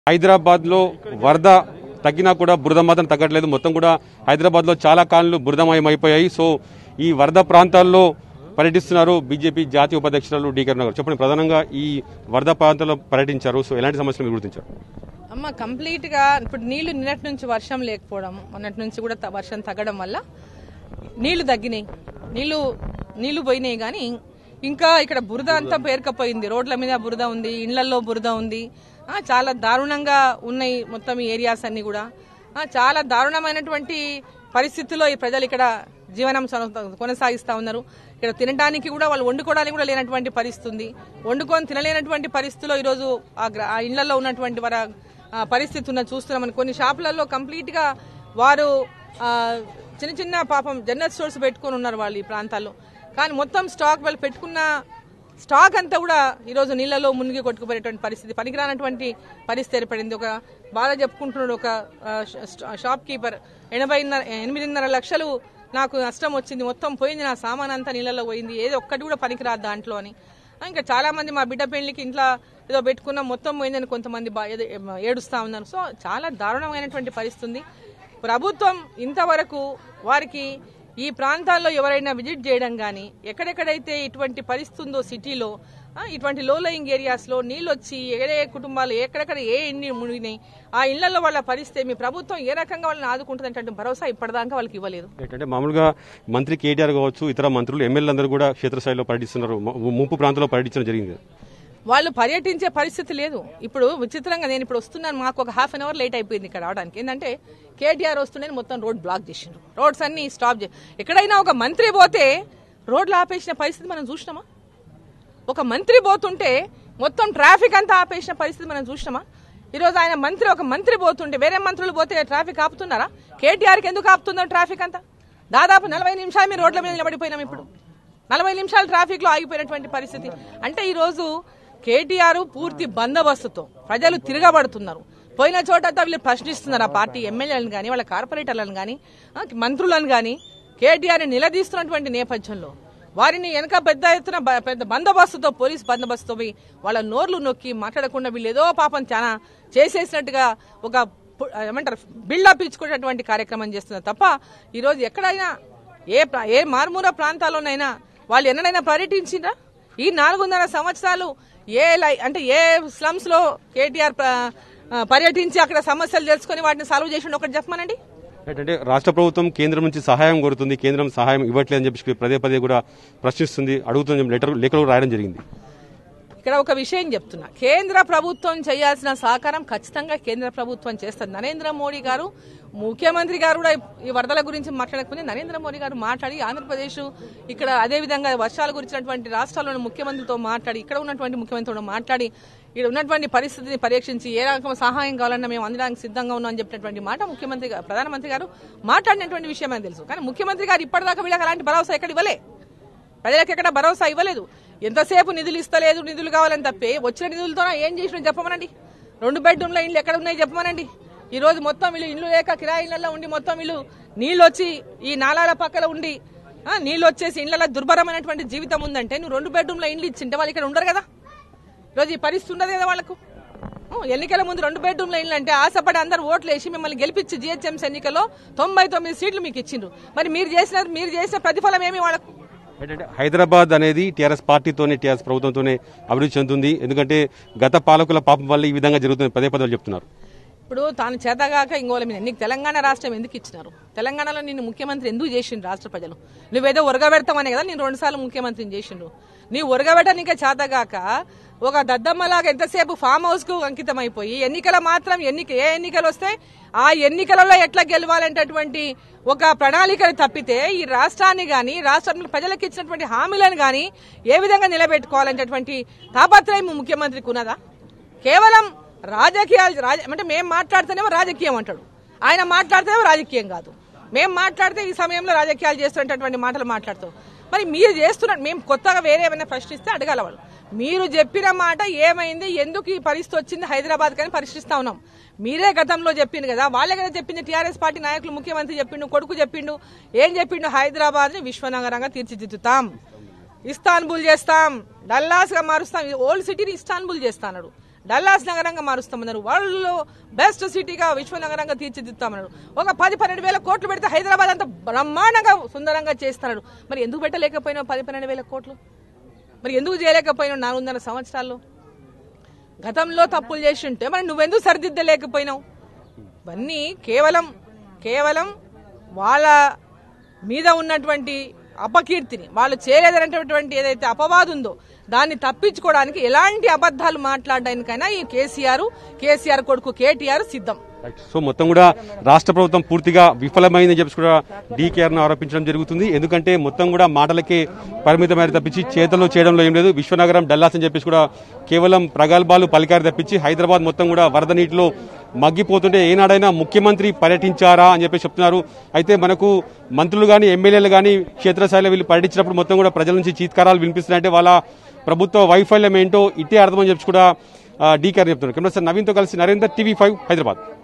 హైదరాబాద్ లో వరద తగ్గినా కూడా బురద మాత్రం తగ్గట్లేదు మొత్తం కూడా హైదరాబాద్ లో చాలా కాలనీలు బురదమయం అయిపోయాయి సో ఈ వరద ప్రాంతాల్లో పర్యటిస్తున్నారు బీజేపీ జాతీయ ఉపాధ్యక్షురాలు డి కరుణ గారు చెప్పండి ప్రధానంగా ఈ వరద ప్రాంతాల్లో పర్యటించారు సో ఎలాంటి సమస్యలు మీరు గుర్తించారు అమ్మ కంప్లీట్ గా ఇప్పుడు నీళ్లు నిన్నటి నుంచి వర్షం లేకపోవడం మొన్నటి నుంచి కూడా త- వర్షం తగ్గడం వల్ల నీళ్లు తగ్గినాయి నీళ్లు నీళ్లు పోయినాయి కానీ ఇంకా ఇక్కడ బురద అంతా పేరుకపోయింది రోడ్ల మీద బురద ఉంది ఇళ్లలో బురద ఉంది ఆ, చాలా దారుణంగా ఉన్నాయి మొత్తం ఈ ఏరియాస్ అన్ని కూడా ఆ, చాలా దారుణమైనటువంటి పరిస్థితుల్లో ఈ ప్రజలు ఇక్కడ జీవనం సన- కొనసాగిస్తా ఉన్నారు ఇక్కడ తినడానికి కూడా వాళ్ళు వండుకోవడానికి కూడా లేనటువంటి పరిస్థితి ఉంది వండుకొని తినలేనటువంటి పరిస్థితిలో ఈరోజు ఆ గ్ర- ఆ ఇళ్లలో ఉన్నటువంటి వారి ఆ పరిస్థితి ఉన్న చూస్తున్నామని కొన్ని షాపులలో కంప్లీట్ గా వారు ఆ, చిన్న చిన్న పాపం జనరల్ స్టోర్స్ పెట్టుకొని ఉన్నారు వాళ్ళు ఈ ప్రాంతాల్లో కానీ మొత్తం స్టాక్ వాళ్ళు పెట్టుకున్న స్టాక్ అంతా కూడా ఈరోజు నీళ్లలో మునిగి కొట్టుకుపోయేటువంటి పరిస్థితి పనికిరానటువంటి పరిస్థితి ఏర్పడింది ఒక బాగా చెప్పుకుంటున్నాడు ఒక ఆ, ష- షాప్ కీపర్ ఎనభై ఎనిమిదిన్నర లక్షలు నాకు నష్టం వచ్చింది మొత్తం పోయింది నా సామాన్ అంతా నీళ్ళలో పోయింది ఏదో ఒక్కటి కూడా పనికిరాదు దాంట్లో అని ఆ, ఇంకా చాలా మంది మా బిడ్డ పెళ్లికి ఇంట్లో ఏదో పెట్టుకున్నాం మొత్తం పోయిందని కొంతమంది బా- ఏదో ఏడుస్తా ఉన్నారు సో చాలా దారుణమైనటువంటి పరిస్థితి ఉంది ప్రభుత్వం ఇంతవరకు వారికి ఈ ప్రాంతాల్లో ఎవరైనా విజిట్ చేయడం కానీ ఎక్కడెక్కడైతే ఇటువంటి పరిస్థితి ఉందో సిటీలో ఆ, ఇటువంటి లో లయింగ్ ఏరియాస్ లో నీళ్ళు వచ్చి ఏ ఏ కుటుంబాలు ఎక్కడెక్కడ ఏ ఎన్ని మునిగినాయి ఆ ఇళ్లలో వాళ్ళ పరిస్థితి మీ ప్రభుత్వం ఏ రకంగా వాళ్ళని ఆదుకుంటుందంటే భరోసా ఇప్పటిదాకా వాళ్ళకి ఇవ్వలేదు ఏంటంటే మామూలుగా మంత్రి కేటీఆర్ కావచ్చు ఇతర మంత్రులు ఎమ్మెల్యేలు అందరూ కూడా క్షేత్రస్థాయిలో పర్యటిస్తున్నారు ము- ముంపు ప్రాంతంలో పర్యటించడం జరిగింది వాళ్ళు పర్యటించే పరిస్థితి లేదు ఇప్పుడు విచిత్రంగా నేను ఇప్పుడు వస్తున్నాను మాకు ఒక హాఫ్ అన్ అవర్ లేట్ అయిపోయింది ఇక్కడ రావడానికి ఏంటంటే కేటీఆర్ వస్తుండే మొత్తం రోడ్ బ్లాక్ చేసిండ్రు రోడ్స్ అన్ని స్టాప్ చే ఎక్కడైనా ఒక మంత్రి పోతే రోడ్లు ఆపేసిన పరిస్థితి మనం చూసినామా ఒక మంత్రి పోతుంటే మొత్తం ట్రాఫిక్ అంతా ఆపేసిన పరిస్థితి మనం చూసినామా ఈరోజు ఆయన మంత్రి ఒక మంత్రి పోతుంటే వేరే మంత్రులు పోతే ట్రాఫిక్ ఆపుతున్నారా కేటీఆర్కి ఎందుకు ఆపుతుందో ట్రాఫిక్ అంతా దాదాపు నలభై నిమిషాలు మీరు రోడ్ల మీద నిలబడిపోయినాం ఇప్పుడు నలభై నిమిషాలు ట్రాఫిక్ లో ఆగిపోయినటువంటి పరిస్థితి అంటే ఈ రోజు కేటీఆర్ పూర్తి బందోబస్తుతో ప్రజలు తిరగబడుతున్నారు పోయిన చోట అంతా వీళ్ళు ప్రశ్నిస్తున్నారు ఆ పార్టీ ఎమ్మెల్యేలను కానీ వాళ్ళ కార్పొరేటర్లను కానీ మంత్రులను కానీ కేటీఆర్ నిలదీస్తున్నటువంటి నేపథ్యంలో వారిని వెనక పెద్ద ఎత్తున బ- పెద్ద బందోబస్తుతో పోలీస్ బందోబస్తుతో పోయి వాళ్ళ నోర్లు నొక్కి మాట్లాడకుండా వీళ్ళు ఏదో పాపం చాలా చేసేసినట్టుగా ఒక పు- ఏమంటారు బిల్డప్ ఇచ్చుకునేటువంటి కార్యక్రమం చేస్తున్నారు తప్ప ఈరోజు ఎక్కడైనా ఏ ప్రా- ఏ మారుమూల ప్రాంతాల్లోనైనా వాళ్ళు ఎన్నడైనా పర్యటించిండ్రా ఈ నాలుగున్నర సంవత్సరాలు ఏ లై అంటే ఏ స్లమ్స్ లో కేటీఆర్ ప్ర- ఆ, పర్యటించి అక్కడ సమస్యలు తెలుసుకొని వాటిని సాల్వ్ చేసి ఒకటి చెప్పమనండి ఏంటంటే రాష్ట్ర ప్రభుత్వం కేంద్రం నుంచి సహాయం కోరుతుంది కేంద్రం సహాయం ఇవ్వట్లేదని చెప్పి పదే పదే కూడా ప్రశ్నిస్తుంది అడుగుతుంది లెటర్ లేఖలు రాయడం జరిగింది ఇక్కడ ఒక విషయం చెప్తున్నా కేంద్ర ప్రభుత్వం చేయాల్సిన సహకారం ఖచ్చితంగా కేంద్ర ప్రభుత్వం చేస్తుంది నరేంద్ర మోడీ గారు ముఖ్యమంత్రి గారు కూడా ఈ వరదల గురించి మాట్లాడకపోతే నరేంద్ర మోడీ గారు మాట్లాడి ఆంధ్రప్రదేశ్ ఇక్కడ అదే విధంగా వర్షాల గురించినటువంటి రాష్ట్రాల్లోని ముఖ్యమంత్రితో మాట్లాడి ఇక్కడ ఉన్నటువంటి ముఖ్యమంత్రితో మాట్లాడి ఇక్కడ ఉన్నటువంటి పరిస్థితిని పరీక్షించి ఏ రకం సహాయం కావాలన్నా మేము అందడానికి సిద్ధంగా ఉన్నాం అని చెప్పినటువంటి మాట ముఖ్యమంత్రి గా- ప్రధానమంత్రి గారు మాట్లాడినటువంటి విషయం అని తెలుసు కానీ ముఖ్యమంత్రి గారు ఇప్పటిదాకా వీళ్ళకి అలాంటి భరోసా ఎక్కడ ఇవ్వలే ప్రజలకు ఎక్కడ భరోసా ఇవ్వలేదు ఎంతసేపు నిధులు ఇస్తలేదు నిధులు కావాలని తప్పే వచ్చిన నిధులతో ఏం చేసిన చెప్పమనండి రెండు బెడ్రూమ్ల ఇల్లు ఎక్కడ ఉన్నాయి చెప్పమనండి ఈ రోజు మొత్తం వీళ్ళు ఇల్లు లేక కిరాయి ఇళ్లలో ఉండి మొత్తం వీళ్ళు నీళ్ళు వచ్చి ఈ నాలాల పక్కన ఉండి ఆ, నీళ్ళు వచ్చేసి ఇళ్లలో దుర్భరమైనటువంటి జీవితం ఉందంటే నువ్వు రెండు బెడ్రూమ్ల ఇండ్లు ఇచ్చింటే వాళ్ళు ఇక్కడ ఉండరు కదా ఈరోజు ఈ పరిస్థితి ఉండదు కదా వాళ్ళకు ఉ, ఎన్నికల ముందు రెండు బెడ్రూమ్ల ఇల్లు అంటే ఆశపడి అందరు ఓట్లు వేసి మిమ్మల్ని గెలిపించి జిహెచ్ఎంసీ ఎన్నికల్లో తొంభై తొమ్మిది సీట్లు మీకు ఇచ్చిండ్రు మరి మీరు చేసిన మీరు చేసిన ప్రతిఫలం ఏమి వాళ్ళకు ఏంటంటే హైదరాబాద్ అనేది టీఆర్ఎస్ పార్టీతోనే టీఆర్ఎస్ ప్రభుత్వంతోనే అభివృద్ధి చెందుతుంది ఎందుకంటే గత పాలకుల పాపం వల్ల ఈ విధంగా జరుగుతుంది పదే పదే వాళ్ళు చెప్తున్నారు ఇప్పుడు తాను చేతగాక ఇంకోళ్ళ మీద నీకు తెలంగాణ రాష్ట్రం ఎందుకు ఇచ్చినారు తెలంగాణలో నిన్ను ముఖ్యమంత్రి ఎందుకు చేసిండు రాష్ట్ర ప్రజలు నువ్వేదో ఉరగబెడతామనే కదా నేను రెండుసార్లు ముఖ్యమంత్రిని చేసిండు నీ ఉరగబెట్టనికే చేతగాక ఒక దద్దమ్మలాగా ఎంతసేపు ఫామ్ హౌస్ కు అంకితం అయిపోయి ఎన్నికల మాత్రం ఎన్నిక ఏ ఎన్నికలు వస్తే ఆ ఎన్నికలలో ఎట్లా గెలవాలంటటువంటి ఒక ప్రణాళికను తప్పితే ఈ రాష్ట్రాన్ని గాని రాష్ట్రంలో ప్రజలకు ఇచ్చినటువంటి హామీలను గాని ఏ విధంగా నిలబెట్టుకోవాలనేటువంటి తాపత్రయం ముఖ్యమంత్రికి ఉన్నదా కేవలం రాజకీయాలు రాజ అంటే మేము మాట్లాడితేనేమో రాజకీయం అంటాడు ఆయన మాట్లాడితేనేమో రాజకీయం కాదు మేము మాట్లాడితే ఈ సమయంలో రాజకీయాలు చేస్తున్నటువంటి మాటలు మాట్లాడుతాం మరి మీరు చేస్తున్నారు మేము కొత్తగా వేరే ఏమైనా ప్రశ్నిస్తే అడగాల వాళ్ళు మీరు చెప్పిన మాట ఏమైంది ఎందుకు ఈ పరిస్థితి వచ్చింది హైదరాబాద్ కానీ పరిశీలిస్తా ఉన్నాం మీరే గతంలో చెప్పింది కదా వాళ్ళే కదా చెప్పింది టీఆర్ఎస్ పార్టీ నాయకులు ముఖ్యమంత్రి చెప్పిండు కొడుకు చెప్పిండు ఏం చెప్పిండు హైదరాబాద్ ని విశ్వనగరంగా తీర్చిదిద్దుతాం ఇస్తాన్బుల్ చేస్తాం డల్లాస్ గా మారుస్తాం ఓల్డ్ సిటీని ఇస్తాన్బుల్ చేస్తాడు డల్లాస్ నగరంగా మారుస్తామన్నారు వాళ్ళు బెస్ట్ సిటీగా విశ్వ నగరంగా తీర్చిదిద్దామన్నారు ఒక పది పన్నెండు వేల కోట్లు పెడితే హైదరాబాద్ అంతా బ్రహ్మాండంగా సుందరంగా చేస్తున్నారు మరి ఎందుకు పెట్టలేకపోయినావు పది పన్నెండు వేల కోట్లు మరి ఎందుకు చేయలేకపోయినావు నాలుగున్నర సంవత్సరాల్లో గతంలో తప్పులు చేసి ఉంటే మరి నువ్వెందుకు సరిదిద్దలేకపోయినావు ఇవన్నీ కేవలం కేవలం వాళ్ళ మీద ఉన్నటువంటి అపకీర్తిని వాళ్ళు చేయలేదనేటటువంటి ఏదైతే అపవాదు ఉందో దాన్ని తప్పించుకోవడానికి ఎలాంటి అబద్ధాలు మాట్లాడడానికైనా ఈ కేసీఆర్ కేసీఆర్ కొడుకు కేటీఆర్ సిద్ధం రైట్. సో మొత్తం కూడా రాష్ట్ర ప్రభుత్వం పూర్తిగా విఫలమైందని చెప్పి కూడా డీకేఆర్ ను ఆరోపించడం జరుగుతుంది ఎందుకంటే మొత్తం కూడా మాటలకే పరిమితమైన తప్పించి చేతల్లో చేయడంలో ఏం లేదు విశ్వనగరం డల్లాస్ అని చెప్పేసి కూడా కేవలం ప్రగల్భాలు పలికారు తప్పించి హైదరాబాద్ మొత్తం కూడా వరద నీటిలో మగ్గిపోతుంటే ఏనాడైనా ముఖ్యమంత్రి పర్యటించారా అని చెప్పి చెప్తున్నారు అయితే మనకు మంత్రులు కానీ ఎమ్మెల్యేలు కానీ క్షేత్రస్థాయిలో వీళ్ళు పర్యటించినప్పుడు మొత్తం కూడా ప్రజల నుంచి చీత్కారాలు వినిపిస్తున్నాయంటే వాళ్ళ ప్రభుత్వ వైఫల్యం ఏంటో ఇట్టే అర్థమని చెప్పి కూడా డీకేఆర్ చెప్తున్నారు కెమెరా సార్ నవీన్తో కలిసి నరేందర్ టీవీ ఫైవ్ హైదరాబాద్